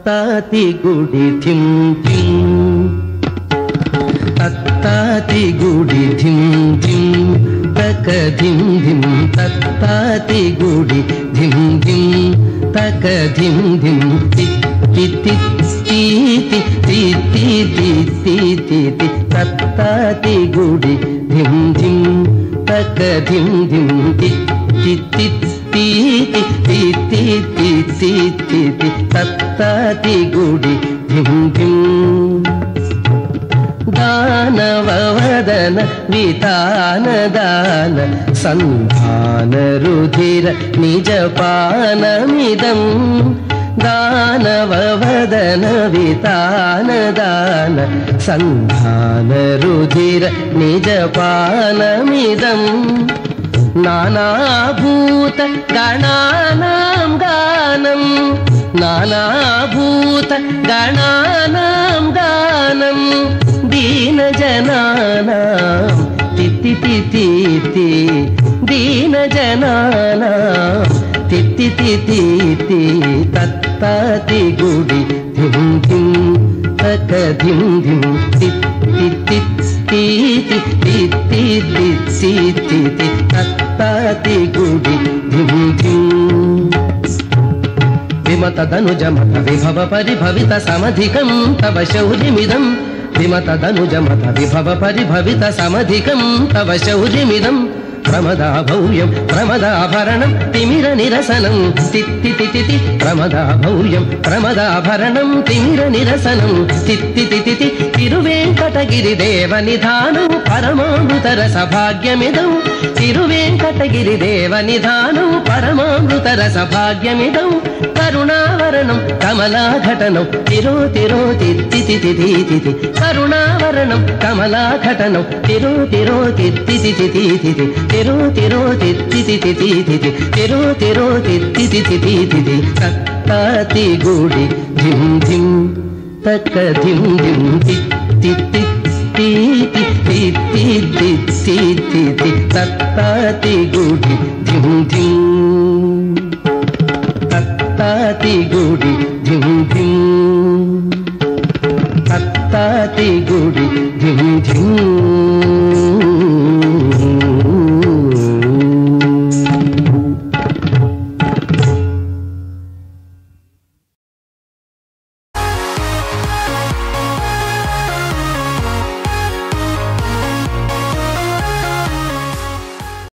తత్తాతి గుడి ధిం ధిం తత్తాతి గుడి ధిం ధిం తక ధిం ధిం తత్తాతి గుడి ధిం ధిం తక ధిం ధిం తి తి తి తి తి తి తి తి తి తి తత్తాతి గుడి ధిం ధిం తక ధిం ధిం తి తి తి తి తి తి తి తి తి తి తత్తాతి గుడి ధిం ధిం దానవదన వితాన దాన సంధాన రుధిర నిజ పానమిదం దానవదన వితాన దాన సంధాన రుధిర నిజ పానమిదం నానాభూత గణానాం గానం నానాభూత గణానాం గానం దీన జనానాం తిత్తి తిత్తి తి దీన జనానాం తిత్తి తిత్తి తి తత్తాతి గుడి ధిం ధిం తక ధిం ధిం తిత్తి తిత్తి తి తి తి తి తి తత్తాతి గుడి ధిం ధిం విమతదనుజమత విభవ పరిభవిత సమధికం తవ శౌర్యమిదం విమతదనుజమత విభవ పరిభవిత సమధికం తవ శౌర్యమిదం ప్రమదాభౌయం ప్రమదాభరణం తిమిర నిరసనం తిత్తి తితి ప్రమదాభౌయం ప్రమదాభరణం తిమిర నిరసనం తిత్తి తితి తిరువేంకటగిరి దేవ నిధానం పరమామృత రస భాగ్యమిదం తిరువేంకటగిరి దేవ నిధానం పరమామృత రస భాగ్యమిదం కరుణావరణం కమలాఘటనం తిరో తిరో తిత్తి తితి తితి కరుణావరణం కమలాఘటనం తిరో తిరో తిత్తి తితి తితి తిరో తిరో తిత్తి తితి తితి తిరో తిరో తిత్తి తితి తితి తత్తాతి గుడి ధిం ధిం తక్క ధిం ధిం తిత్తి తిత్తి తిత్తి తిత్తి తిత్తి తత్తాతి గుడి ధిం ధిం తత్తాతి గుడి ధిం ధిం తత్తాతి గుడి ధిం ధిం